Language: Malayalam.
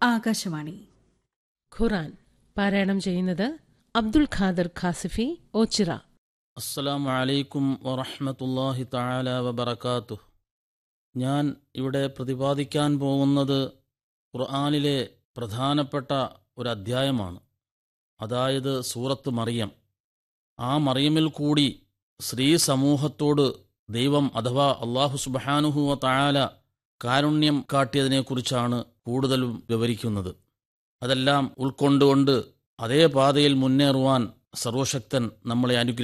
ആകാശവാണി ഖുറാൻ പാരായണം ചെയ്യുന്നത് അബ്ദുൽ ഖാദർ ഖാസിഫി ഓച്ചിറ അസ്സലാമു അലൈക്കും വറഹ്മത്തുള്ളാഹി തആല വബറകാതുഹു ഞാൻ ഇവിടെ പ്രതിപാദിക്കാൻ പോകുന്നത് ഖുർആനിലെ പ്രധാനപ്പെട്ട ഒരു അധ്യായമാണ് അതായത് സൂറത്ത് മറിയം ആ മറിയമിൽ കൂടി സ്ത്രീ സമൂഹത്തോട് ദൈവം അഥവാ അള്ളാഹു സുബ്ഹാനുഹു വ തആല കാരുണ്യം കാട്ടിയതിനെക്കുറിച്ചാണ് കൂടുതലും വിവരിക്കുന്നത് അതെല്ലാം ഉൾക്കൊണ്ടുകൊണ്ട് അതേ പാതയിൽ മുന്നേറുവാൻ സർവശക്തൻ നമ്മളെ അനുഗ്രഹിക്കും